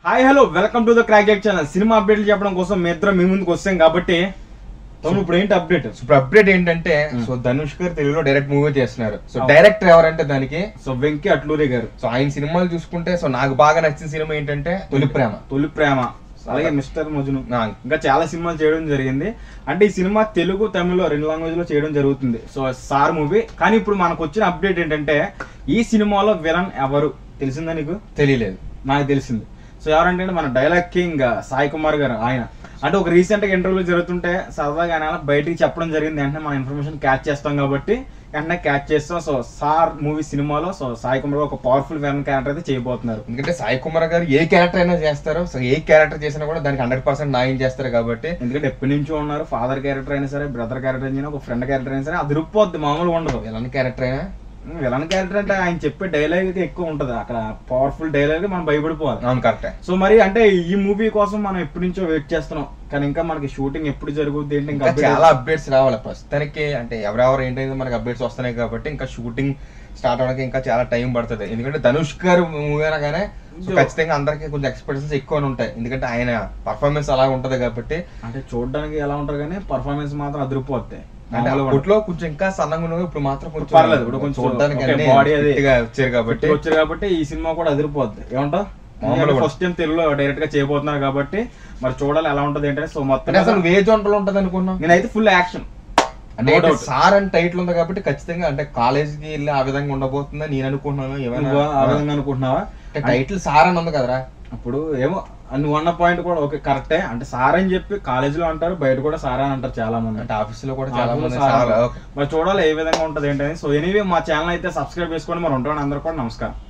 Hi hello welcome to the crack channel cinema అప్డేట్లు చెప్పడం కోసం మీ ఇద్దరం మీ ముందుకు వస్తాం కాబట్టి తమ్ముడు ఇప్పుడు ఏంటి అప్డేట్ సో ఇప్పుడు అప్డేట్ ఏంటంటే సో ధనుష్ గారు తెలుగులో డైరెక్ట్ మూవీ చేస్తున్నారు సో డైరెక్టర్ ఎవరంటే దానికి సో వెంకీ అట్లూరి గారు సో ఆయన సినిమాలు చూసుకుంటే సో నాకు బాగా నచ్చిన సినిమా ఏంటంటే తొలి ప్రేమ తొలి ప్రేమ అలాగే మిస్టర్ మజును నా- ఇంకా చాలా సినిమాలు చేయడం జరిగింది అంటే ఈ సినిమా తెలుగు తమిళ రెండు లాంగ్వేజ్ లో చేయడం జరుగుతుంది సో సార్ మూవీ కానీ ఇప్పుడు మనకు వచ్చిన అప్డేట్ ఏంటంటే ఈ సినిమాలో విలన్ ఎవరు తెలిసిందా నీకు తెలియలేదు నాకు తెలిసింది సో ఎవరంటే మన డైలాగ్ కింగ్ సాయి కుమార్ గారు ఆయన అంటే ఒక రీసెంట్ గా ఇంటర్వ్యూ జరుగుతుంటే సరదాగా ఆయన అలా బయటికి చెప్పడం జరిగింది వెంటనే మన ఇన్ఫర్మేషన్ క్యాచ్ చేస్తాం కాబట్టి వెంటనే క్యాచ్ చేస్తాం సో సార్ మూవీ సినిమాలో సో సాయి కుమార్ గారు ఒక పవర్ఫుల్ విలన్ క్యారెక్టర్ అయితే చేయబోతున్నారు ఎందుకంటే సాయి కుమార్ గారు ఏ క్యారెక్టర్ అయినా చేస్తారు సో ఏ క్యారెక్టర్ చేసినా కూడా దానికి హండ్రెడ్ పర్సెంట్ న్యాయం చేస్తారు కాబట్టి ఎందుకంటే ఎప్పటి నుంచో ఉన్నారు ఫాదర్ క్యారెక్టర్ అయినా సరే బ్రదర్ క్యారెక్టర్ అయినా ఒక ఫ్రెండ్ క్యారెక్టర్ అయినా సరే అది రుప్పొద్ది మామూలుగా ఉండదు ఎలాంటి క్యారెక్టర్ అయినా విలన్ క్యారెక్టర్ అంటే ఆయన చెప్పే డైలాగ్ ఎక్కువ ఉంటది అక్కడ పవర్ఫుల్ డైలాగ్ మనం భయపడిపోవాలి అవును కరెక్టే సో మరి అంటే ఈ మూవీ కోసం మనం ఎప్పటి నుంచో వెయిట్ చేస్తున్నాం కానీ ఇంకా మనకి షూటింగ్ ఎప్పుడు జరుగుద్ది ఏంటి ఇంకా ఇంకా update చాలా అప్డేట్స్ రావాలి ప్రస్తుతానికి అంటే ఎవరెవరు ఏంటైతే మనకి అప్డేట్స్ వస్తున్నాయి కాబట్టి ఇంకా షూటింగ్ స్టార్ట్ అవడానికి ఇంకా చాలా టైం పడుతుంది ఎందుకంటే ధనుష్ గారు మూవీ అనగానే సో ఖచ్చితంగా అందరికి కొంచెం ఎక్స్పెక్టేషన్స్ ఎక్కువ ఉంటాయి ఎందుకంటే ఆయన పర్ఫార్మెన్స్ అలా ఉంటది కాబట్టి అంటే చూడడానికి ఎలా ఉంటారు కానీ పర్ఫార్మెన్స్ మాత్రం అదిరిపోద్ది అంటే మామూలుగా ఉండదు. అప్పట్లో కొంచెం ఇంకా సన్నగా ఉన్నవి ఇప్పుడు మాత్రం కొంచెం పర్లేదు, ఇప్పుడు కొంచెం చూడడానికి ఓకే, అన్ని body అది- fit గా వచ్చారు కాబట్టి ఇప్పుడు వచ్చారు కాబట్టి ఈ సినిమా కూడా అదిరిపోద్ది ఏమంటావు మామూలుగా ఫస్ట్ టైం తెలుగులో డైరెక్ట్ గా చేయబోతున్నారు కాబట్టి మరి చూడాలి ఎలా ఉంటది ఏంటంటే సో మొత్తం అంటే అసలు వేజ్ వంటలు ఉంటది అనుకున్నాం నేనైతే ఫుల్ యాక్షన్ అంటే No ఏంటి, doubt. సార్ అని టైటిల్ ఉంది కాబట్టి ఖచ్చితంగా అంటే కాలేజ్ కి వెళ్ళి ఆ విధంగా ఉండబోతుందని నేను అనుకుంటున్నాను ఏమైనా నువ్వు ఆ విధంగా అనుకుంటున్నావా అంటే టైటిల్ సార్ అని ఉంది కదరా అప్పుడు ఏమో నువ్వు అన్న పాయింట్ కూడా ఓకే కరెక్టే అంటే సార్ అని చెప్పి కాలేజీలో అంటారు బయట కూడా సార్ అని అంటారు చాలా మంది అంటే ఆఫీస్ లో కూడా చాలా ఆఫీసులో మంది సార్ సార్ అంటారు. ఓకే. మరి చూడాలి ఏ విధంగా ఉంటది ఏంటని సో ఎనీవే మా ఛానల్ అయితే సబ్స్క్రైబ్ చేసుకోండి మరి ఉంటాను అందరూ కూడా నమస్కారం